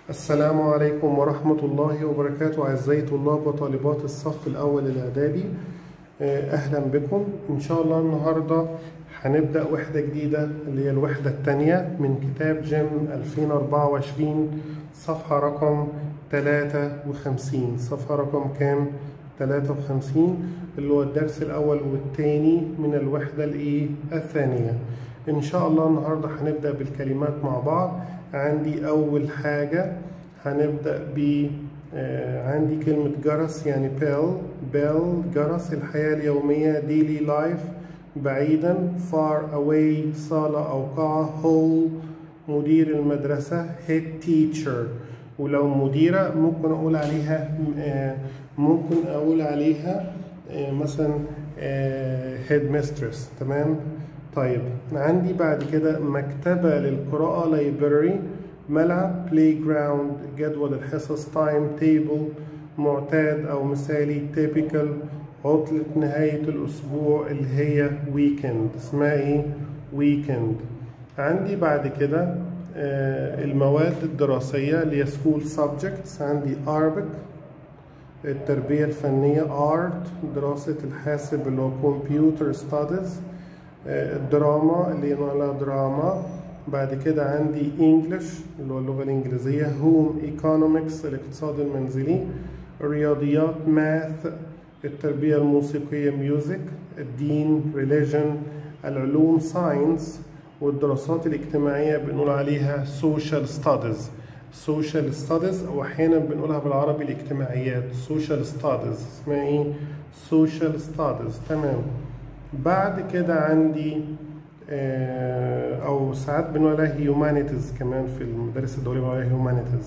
السلام عليكم ورحمة الله وبركاته أعزائي طلاب وطالبات الصف الأول الإعدادي آه، أهلا بكم إن شاء الله النهاردة هنبدأ وحدة جديدة اللي هي الوحدة الثانية من كتاب جيم 2024 صفحة رقم 53 صفحة رقم كام؟ 53 اللي هو الدرس الأول والثاني من الوحدة الإيه؟ الثانية إن شاء الله النهاردة هنبدأ بالكلمات مع بعض عندي أول حاجة هنبدأ ب آه، عندي كلمة جرس يعني بيل بيل جرس الحياة اليومية daily life بعيدا far away صالة أو قاعة hall مدير المدرسة head teacher ولو مديرة ممكن أقول عليها آه، ممكن أقول عليها آه، مثلا head mistress تمام طيب عندي بعد كده مكتبة للقراءة library ملعب playground جدول الحصص time table معتاد أو مثالي typical عطلة نهاية الأسبوع اللي هي weekend اسمها إيه؟ weekend عندي بعد كده آه، المواد الدراسية اللي هي school subjects عندي Arabic التربية الفنية art دراسة الحاسب اللي هو computer studies آه، الدراما اللي نوعها دراما بعد كده عندي انجلش اللي هو اللغة الإنجليزية هوم ايكونومكس الاقتصاد المنزلي الرياضيات ماث التربية الموسيقية ميوزك الدين ريليجن العلوم ساينس والدراسات الاجتماعية بنقول عليها social studies social studies أو أحيانا بنقولها بالعربي الاجتماعيات social studies اسمها إيه؟ social studies تمام بعد كده عندي آه، او ساعات بنقول عليها هيومانيتيز كمان في المدارس الدوليه بنقول عليها هيومانيتيز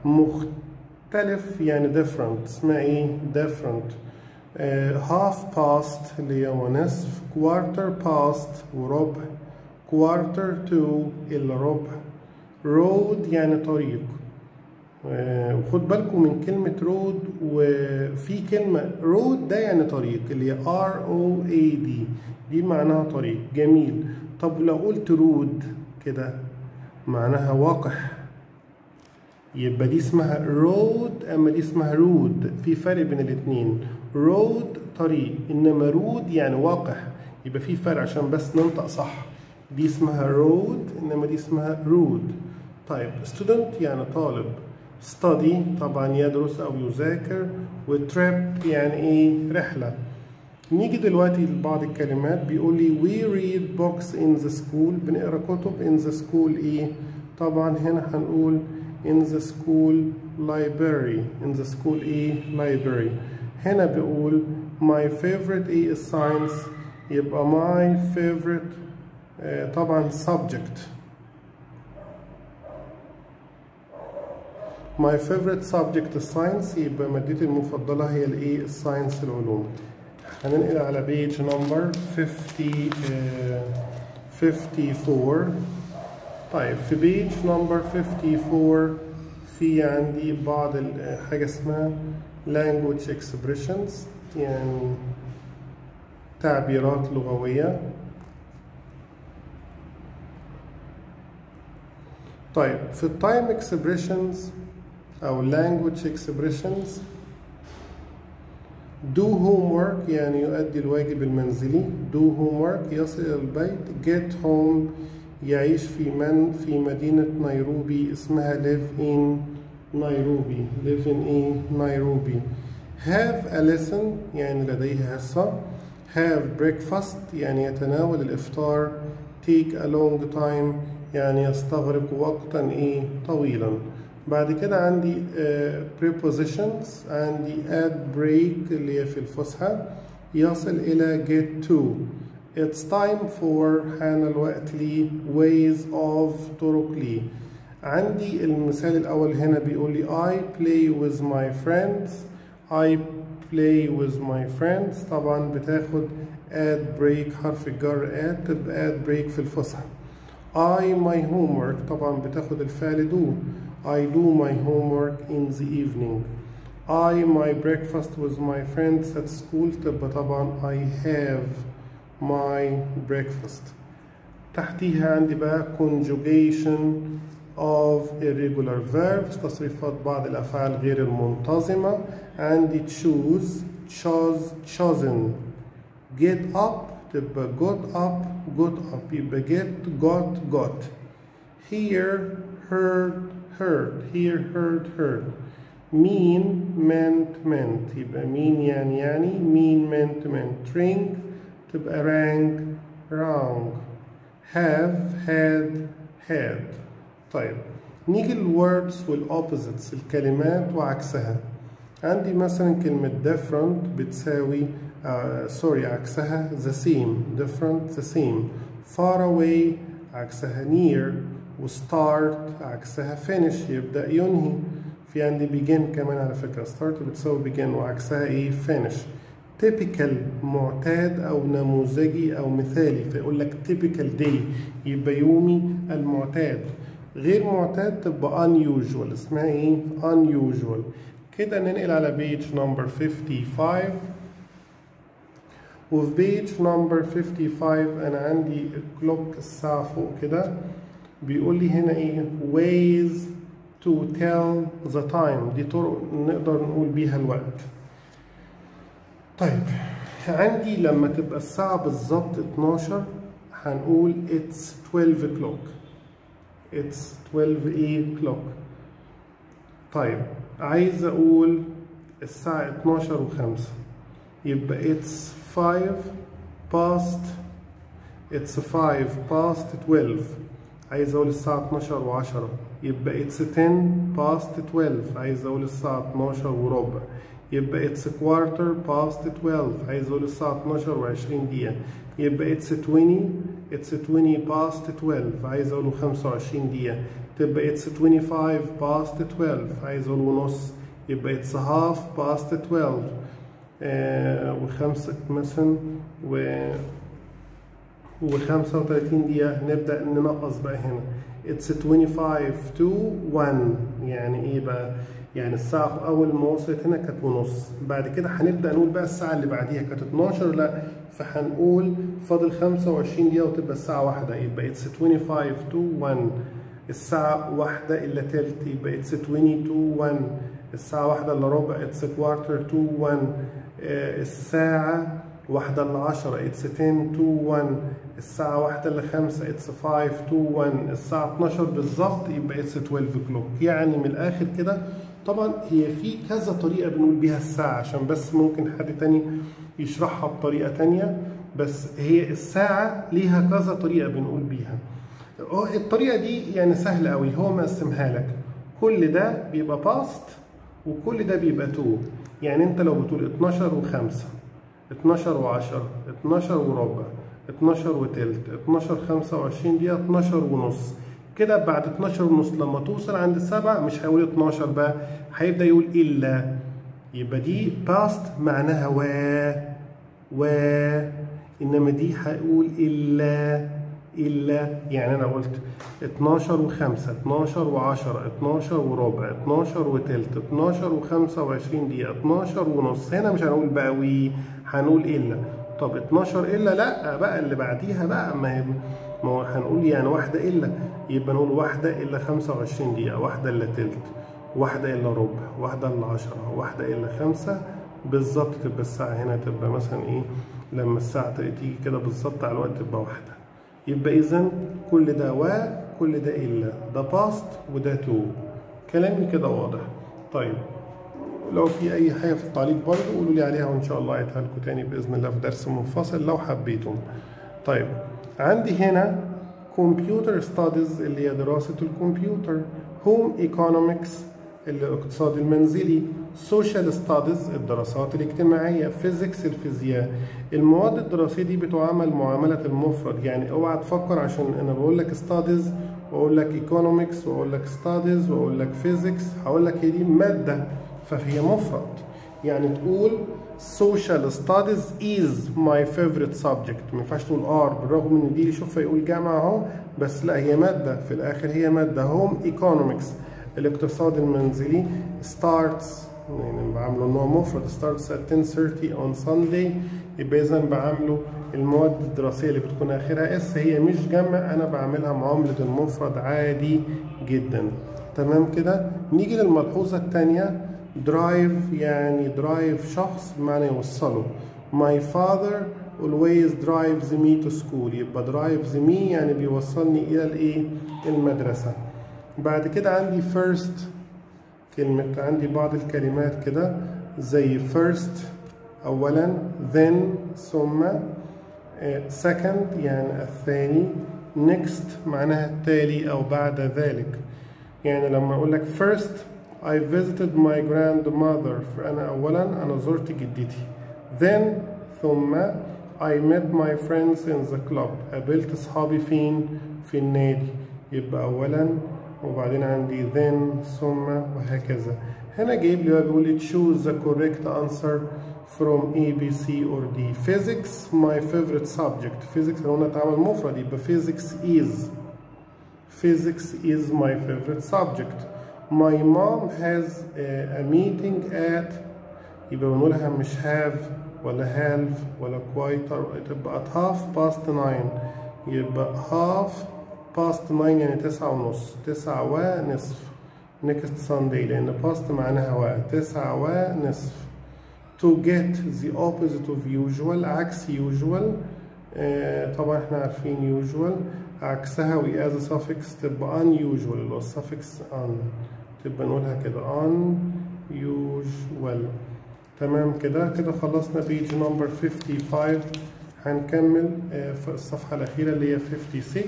مختلف يعني different اسمها ايه different هاف باست اللي هو نصف كوارتر باست وربع كوارتر تو الا ربع رود يعني طريق آه، وخد بالكم من كلمة رود وفي كلمة رود ده يعني طريق اللي هي R O A D دي معناها طريق جميل طب لو قلت رود كده معناها وقح يبقى دي اسمها رود اما دي اسمها رود في فرق بين الاتنين رود طريق انما رود يعني وقح يبقى في فرق عشان بس ننطق صح دي اسمها رود انما دي اسمها رود طيب student يعني طالب study طبعا يدرس او يذاكر وتريب يعني ايه رحله نيجي دلوقتي لبعض الكلمات بيقول لي we read books in the school بنقرا كتب in the school ايه طبعا هنا هنقول in the school library in the school ايه library هنا بيقول my favorite ايه science يبقى my favorite آه طبعا subject my favorite subject science يبقى مادتي المفضلة هي الايه الساينس العلوم هننقل على بيج نمبر 50 آه، 54 طيب في بيج نمبر 54 في عندي بعض ال- حاجة اسمها language expressions يعني تعبيرات لغوية طيب في التايم expressions أو language expressions do homework يعني يؤدي الواجب المنزلي do homework يصل إلى البيت get home يعيش في من في مدينة نيروبي اسمها live in نيروبي live in إيه نيروبي have a lesson يعني لديه حصة have breakfast يعني يتناول الإفطار take a long time يعني يستغرق وقتا إيه طويلا بعد كده عندي آه، prepositions عندي add break اللي هي في الفسحة يصل إلى get to it's time for حان الوقت لي ways of طرق لي عندي المثال الأول هنا بيقول لي I play with my friends I play with my friends طبعا بتاخد add break حرف الجر add تبقى add break في الفسحة I my homework طبعا بتاخد الفعل do I do my homework in the evening I my breakfast with my friends at school تبقى طبعا I have my breakfast تحتيها عندي بقى conjugation of irregular verbs تصريفات بعض الأفعال غير المنتظمة عندي choose chose chosen get up تبقى got up got up يبقى get got got hear heard heard hear heard heard mean meant meant يبقى mean يعني يعني mean meant meant ring تبقى rang wrong have had had طيب نيجي للwords والopposites الكلمات وعكسها عندي مثلا كلمة different بتساوي uh, sorry عكسها the same different the same far away عكسها near وstart عكسها finish يبدأ ينهي في عندي begin كمان على فكرة start بتساوي begin وعكسها ايه finish typical معتاد أو نموذجي أو مثالي فيقول لك typical day يبقى يومي المعتاد غير معتاد تبقى unusual اسمها ايه unusual كده ننقل على page number 55 وفي بيج نمبر 55 انا عندي كلوك الساعة فوق كده بيقول لي هنا ايه ways to tell the time دي طرق نقدر نقول بيها الوقت طيب عندي لما تبقى الساعة بالظبط 12 هنقول it's 12 o'clock it's 12 a clock طيب عايز اقول الساعة 12 وخمسة يبقى it's 5 past it's 5 past 12 عايز اقول الساعة 12 و10 يبقى it's 10 past 12 عايز اقول الساعة 12 وربع يبقى it's quarter past 12 عايز اقول الساعة 12 و20 دقيقة يبقى it's 20 it's 20 past 12 عايز اقوله 25 دقيقة تبقى it's 25 past 12 عايز اقوله ونص يبقى it's half past 12 آه وخمسة مثلا و و35 دقيقة نبدأ ننقص بقى هنا it's 25 to 1 يعني ايه بقى يعني الساعة أول ما وصلت هنا كانت ونص بعد كده هنبدأ نقول بقى الساعة اللي بعديها كانت 12 لا فهنقول فاضل 25 دقيقة وتبقى الساعة واحدة يبقى it's 25 to 1 الساعة واحدة إلا تلت يبقى it's 20 to 1 الساعة واحدة إلا ربع it's quarter to 1 آه الساعة واحدة إلا عشرة it's 10 to 1 الساعة واحدة إلا خمسة it's 5 to 1 الساعة 12 بالظبط يبقى it's 12 o'clock يعني من الآخر كده طبعا هي في كذا طريقة بنقول بيها الساعة عشان بس ممكن حد تاني يشرحها بطريقة تانية بس هي الساعة ليها كذا طريقة بنقول بيها الطريقة دي يعني سهلة قوي هو مقسمها لك كل ده بيبقى باست وكل ده بيبقى تو يعني انت لو بتقول 12 و5 12 و10 12 وربع 12 وتلت 12 25 دقيقة 12 ونص كده بعد 12 ونص لما توصل عند السبع مش هيقول 12 بقى هيبدأ يقول إلا يبقى دي باست معناها و و إنما دي هيقول إلا إلا يعني أنا قلت 12 و5 12 و10 12 وربع 12 وتلت 12 و25 دقيقة 12 ونص هنا مش هنقول بقى وي هنقول إلا طب 12 إلا لأ بقى اللي بعديها بقى ما هي ما هو هنقول يعني واحدة إلا يبقى نقول واحدة إلا 25 دقيقة واحدة إلا تلت واحدة إلا ربع واحدة إلا عشرة واحدة إلا خمسة بالظبط تبقى الساعة هنا تبقى مثلا إيه لما الساعة تيجي كده بالظبط على الوقت تبقى واحدة يبقى إذا كل ده و كل ده إلا ده باست وده تو كلامي كده واضح طيب لو في أي حاجة في التعليق برضه قولوا لي عليها وإن شاء الله أعيدها لكم تاني بإذن الله في درس منفصل لو حبيتم طيب عندي هنا كمبيوتر ستاديز اللي هي دراسة الكمبيوتر هوم ايكونومكس الاقتصاد المنزلي سوشيال ستاديز الدراسات الاجتماعية فيزيكس الفيزياء المواد الدراسية دي بتعامل معاملة المفرد يعني اوعى تفكر عشان انا بقول لك ستاديز واقول لك ايكونومكس واقول لك ستاديز واقول لك فيزيكس هقول لك هي دي مادة فهي مفرد يعني تقول social studies is my favorite subject ما ينفعش تقول ار بالرغم ان دي شوفها يقول جامعة اهو بس لا هي مادة في الاخر هي مادة home economics الاقتصاد المنزلي starts يعني بعمله ان هو مفرد starts at 10:30 on Sunday يبقى اذا بعمله المواد الدراسيه اللي بتكون اخرها اس هي مش جمع انا بعملها معامله المفرد عادي جدا تمام كده نيجي للملحوظه الثانيه درايف يعني درايف شخص بمعنى يوصله my father always drives me to school يبقى drives me يعني بيوصلني الى الايه المدرسه بعد كده عندي first كلمة عندي بعض الكلمات كده زي first أولا then ثم second يعني الثاني next معناها التالي أو بعد ذلك يعني لما أقول لك first I visited my grandmother فأنا أولا أنا زرت جدتي then ثم I met my friends in the club قابلت أصحابي فين في النادي يبقى أولا وبعدين عندي then ثم وهكذا هنا جايب لي بيقول لي choose the correct answer from A B C or D physics my favorite subject physics لو قلنا تعامل مفرد يبقى physics is physics is my favorite subject my mom has a, a meeting at يبقى بنقولها مش have ولا half ولا quite تبقى at half past nine يبقى half past 9 يعني تسعة ونص تسعة ونصف next Sunday لأن past معناها و تسعة ونصف to get the opposite of usual عكس usual آه طبعا احنا عارفين usual عكسها و as a suffix تبقى unusual اللي هو السفكس un تبقى نقولها كده unusual تمام كده كده خلصنا page number 55 هنكمل آه في الصفحة الأخيرة اللي هي 56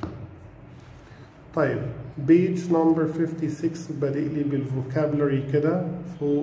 طيب بيج نمبر 56 بادئ لي بالفوكابلري كده فوق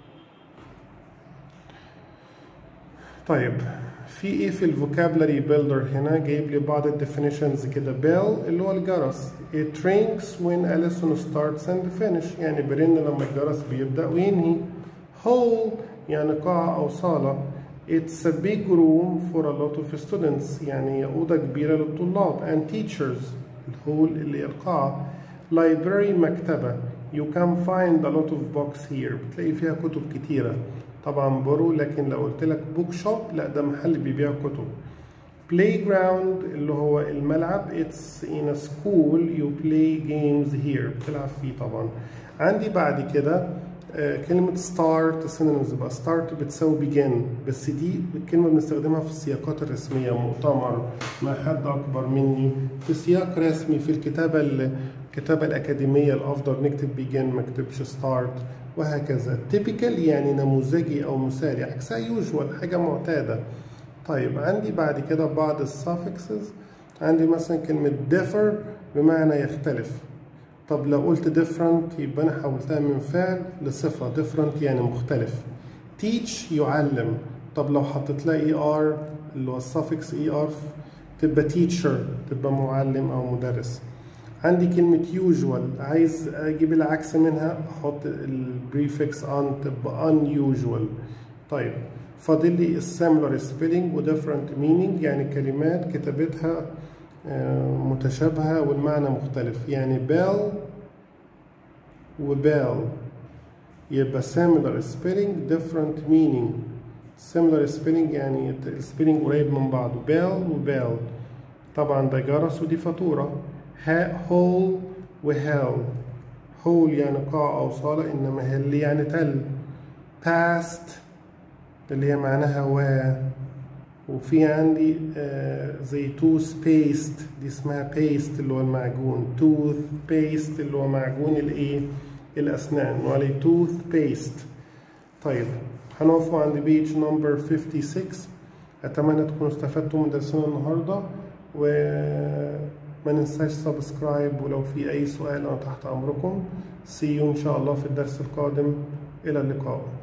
طيب في ايه في الفوكابلري بيلدر هنا جايب لي بعض الديفينيشنز كده بيل اللي هو الجرس it rings when a lesson starts and finish يعني برن لما الجرس بيبدأ وينهي hall يعني قاعة أو صالة It's a big room for a lot of students يعني أوضة كبيرة للطلاب and teachers الهول اللي هي القاعة library مكتبة you can find a lot of books here بتلاقي فيها كتب كتيرة طبعا برو لكن لو قلت لك بوك شوب لا ده محل بيبيع كتب playground اللي هو الملعب it's in a school you play games here بتلعب فيه طبعا عندي بعد كده آه كلمة start synonyms بقى start بتساوي begin بس دي الكلمة بنستخدمها في السياقات الرسمية مؤتمر مع حد أكبر مني في سياق رسمي في الكتابة الكتابة الأكاديمية الأفضل نكتب begin ما نكتبش start وهكذا typical يعني نموذجي أو مثالي عكسها usual حاجة معتادة طيب عندي بعد كده بعض السافكسز عندي مثلا كلمة differ بمعنى يختلف طب لو قلت different يبقى أنا حولتها من فعل لصفة different يعني مختلف teach يعلم طب لو حطيت لها er اللي هو السفكس er تبقى teacher تبقى معلم أو مدرس عندي كلمة usual عايز أجيب العكس منها أحط البريفكس on تبقى unusual طيب فاضل لي السيميلر سبيلنج وديفرنت مينينج يعني كلمات كتابتها متشابهة والمعنى مختلف يعني بيل وبيل يبقى similar spelling different meaning similar spelling يعني السبيلنج قريب من بعضه بيل وبيل طبعا ده جرس ودي فاتورة هول وهيل هول يعني قاع أو صالة إنما هل يعني تل past اللي هي معناها و وفي عندي آه زي توث بيست دي اسمها بيست اللي هو المعجون توث بيست اللي هو معجون الايه الاسنان وعليه توث بيست طيب هنقف عند بيج نمبر 56 اتمنى تكونوا استفدتوا من درسنا النهارده وما ننساش سبسكرايب ولو في اي سؤال انا تحت امركم سي ان شاء الله في الدرس القادم الى اللقاء